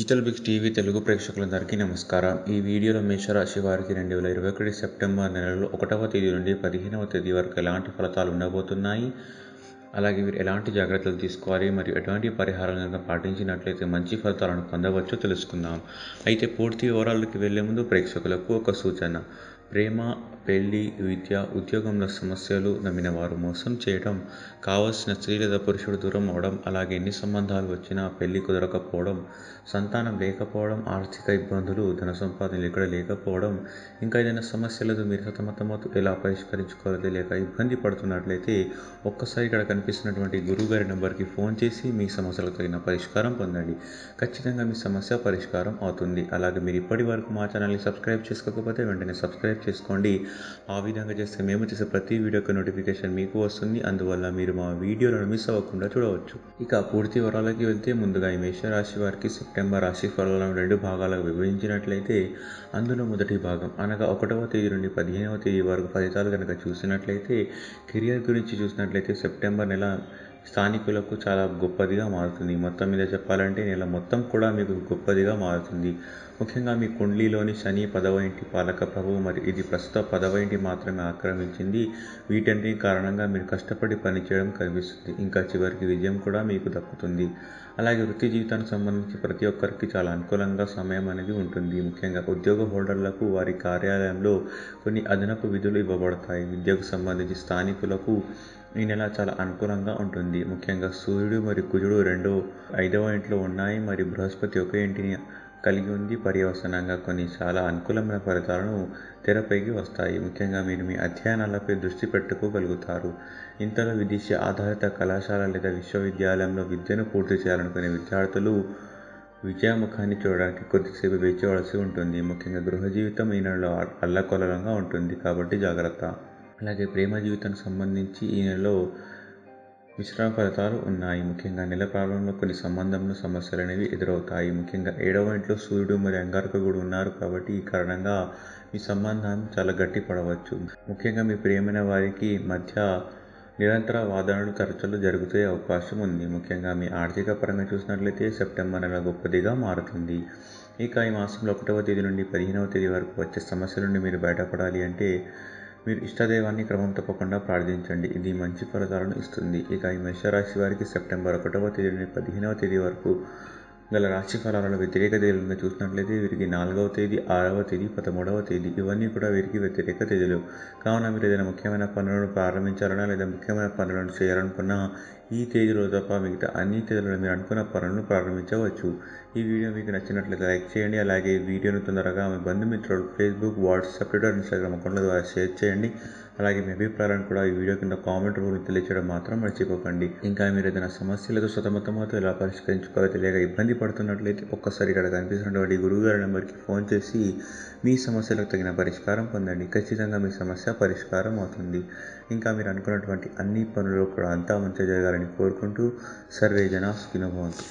digital Biggs TV Telugu ప్రేక్షకులందరికీ నమస్కారం ఈ వీడియోలో మేషరాశి వారికి రెండు వేల ఇరవై ఒకటి సెప్టెంబర్ నెలలో ఒకటవ తేదీ నుండి పదిహేనవ తేదీ వరకు ఎలాంటి ఫలితాలు ఉండబోతున్నాయి అలాగే మీరు ఎలాంటి జాగ్రత్తలు తీసుకోవాలి మరియు ఎటువంటి పరిహారాలను కనుక పాటించినట్లయితే మంచి ఫలితాలను పొందవచ్చో తెలుసుకుందాం అయితే పూర్తి వివరాలకి వెళ్లే ముందు ప్రేక్షకులకు ఒక సూచన ప్రేమ పెళ్లి విద్య ఉద్యోగంలో సమస్యలు నమ్మిన వారు మోసం చేయడం కావలసిన స్త్రీ లేదా పురుషుడు దూరం అవడం అలాగే ఎన్ని సంబంధాలు వచ్చినా పెళ్లి కుదరకపోవడం సంతానం లేకపోవడం ఆర్థిక ఇబ్బందులు ధన సంపాదనలు ఇక్కడ లేకపోవడం ఇంకా ఏదైనా సమస్యలతో మీరు సతమతమవుతూ ఎలా పరిష్కరించుకోవాలో తెలియక ఇబ్బంది పడుతున్నట్లయితే ఒక్కసారి ఇక్కడ కనిపిస్తున్నటువంటి గురువు గారి నెంబర్కి ఫోన్ చేసి మీ సమస్యలకు తగిన పరిష్కారం పొందండి ఖచ్చితంగా మీ సమస్య పరిష్కారం అవుతుంది అలాగే మీరు ఇప్పటి వరకు మా ఛానల్ని సబ్స్క్రైబ్ చేసుకోకపోతే వెంటనే సబ్స్క్రైబ్ చేసుకోండి ఆ విధంగా చేస్తే మేము చేసే ప్రతి వీడియోకి నోటిఫికేషన్ మీకు వస్తుంది అందువల్ల మీరు మా వీడియోలను మిస్ అవ్వకుండా చూడవచ్చు ఇక పూర్తి వివరాలకి వెళ్తే ముందుగా ఈ మేషరాశి వారికి సెప్టెంబర్ రాశి ఫలాలను రెండు భాగాలకు విభజించినట్లయితే అందులో మొదటి భాగం అనగా ఒకటవ తేదీ నుండి పదిహేనవ తేదీ వరకు ఫలితాలు కనుక చూసినట్లయితే కెరియర్ గురించి చూసినట్లయితే సెప్టెంబర్ నెల స్థానికులకు చాలా గొప్పదిగా మారుతుంది మొత్తం మీద చెప్పాలంటే నెల మొత్తం కూడా మీకు గొప్పదిగా మారుతుంది ముఖ్యంగా మీ కుండ్లీలోని శని పదవ ఇంటి పాలక ప్రభువు మరి ఇది ప్రస్తుత పదవ ఇంటి మాత్రమే ఆక్రమించింది వీటన్నిటి కారణంగా మీరు కష్టపడి పనిచేయడం కనిపిస్తుంది ఇంకా చివరికి విజయం కూడా మీకు దక్కుతుంది అలాగే వృత్తి జీవితానికి సంబంధించి ప్రతి ఒక్కరికి చాలా అనుకూలంగా సమయం అనేది ఉంటుంది ముఖ్యంగా ఉద్యోగ హోల్డర్లకు వారి కార్యాలయంలో కొన్ని అదనపు విధులు ఇవ్వబడతాయి విద్యకు సంబంధించి స్థానికులకు ఈ నెల చాలా అనుకూలంగా ఉంటుంది ముఖ్యంగా సూర్యుడు మరియు కుజుడు రెండో ఐదవ ఇంట్లో ఉన్నాయి మరియు బృహస్పతి ఒకే ఇంటిని కలిగి ఉంది పర్యవసనంగా కొన్ని చాలా అనుకూలమైన ఫలితాలను తెరపైకి వస్తాయి ముఖ్యంగా మీరు మీ అధ్యయనాలపై దృష్టి పెట్టుకోగలుగుతారు ఇంతలో విదేశీ ఆధారిత కళాశాల లేదా విశ్వవిద్యాలయంలో విద్యను పూర్తి చేయాలనుకునే విద్యార్థులు విజయముఖాన్ని చూడడానికి కొద్దిసేపు వేచివలసి ఉంటుంది ముఖ్యంగా గృహ జీవితం ఈ నెలలో అల్లకొల్లలంగా ఉంటుంది కాబట్టి జాగ్రత్త అలాగే ప్రేమ జీవితానికి సంబంధించి ఈ నెలలో మిశ్రమ ఫలితాలు ఉన్నాయి ముఖ్యంగా నెల ప్రారంభంలో కొన్ని సంబంధంలో సమస్యలు అనేవి ఎదురవుతాయి ముఖ్యంగా ఏడవ ఇంట్లో సూర్యుడు మరియు అంగారక కూడా ఉన్నారు కాబట్టి ఈ కారణంగా మీ సంబంధం చాలా గట్టి పడవచ్చు ముఖ్యంగా మీ ప్రియమైన వారికి మధ్య నిరంతర వాదనలు తరచులు జరుగుతే అవకాశం ఉంది ముఖ్యంగా మీ ఆర్థిక పరంగా చూసినట్లయితే సెప్టెంబర్ నెల గొప్పదిగా మారుతుంది ఇక ఈ మాసంలో ఒకటవ తేదీ నుండి పదిహేనవ తేదీ వరకు వచ్చే సమస్యల నుండి మీరు బయటపడాలి అంటే మీరు ఇష్టదైవాన్ని క్రమం తప్పకుండా ప్రార్థించండి ఇది మంచి ఫలితాలను ఇస్తుంది ఇక ఈ మేషరాశి వారికి సెప్టెంబర్ ఒకటవ తేదీ నుండి పదిహేనవ తేదీ వరకు గల రాశి ఫలాలలో వ్యతిరేక తేదీలను చూసినట్లయితే వీరికి నాలుగవ తేదీ ఆరవ తేదీ పదమూడవ తేదీ ఇవన్నీ కూడా వీరికి వ్యతిరేక తేదీలు కావున మీరు ఏదైనా ముఖ్యమైన పనులను ప్రారంభించాలన్నా లేదా ముఖ్యమైన పనులను చేయాలనుకున్నా ఈ తేదీలో తప్ప మిగతా అన్ని తేదీలలో మీరు అనుకున్న పనులను ప్రారంభించవచ్చు ఈ వీడియో మీకు నచ్చినట్లయితే లైక్ చేయండి అలాగే ఈ వీడియోను తొందరగా మీ బంధుమిత్రులు ఫేస్బుక్ వాట్సాప్ ట్విట్టర్ ఇన్స్టాగ్రామ్ అకౌంట్ల ద్వారా షేర్ చేయండి అలాగే మీ అభిప్రాయాలను కూడా ఈ వీడియో కింద కామెంట్ రూపంలో తెలియచేయడం మాత్రం మర్చిపోకండి ఇంకా మీరు ఏదైనా సమస్యలతో సతమతమతో ఎలా పరిష్కరించుకోవాలో తెలియక ఇబ్బంది పడుతున్నట్లయితే ఒక్కసారి ఇక్కడ కనిపిస్తున్నటువంటి గురువుగారి నెంబర్కి ఫోన్ చేసి మీ సమస్యలకు తగిన పరిష్కారం పొందండి ఖచ్చితంగా మీ సమస్య పరిష్కారం అవుతుంది ఇంకా మీరు అనుకున్నటువంటి అన్ని పనులు కూడా అంతా మంచిగా జరగాలని కోరుకుంటూ సర్వే జన సుఖినభవంతు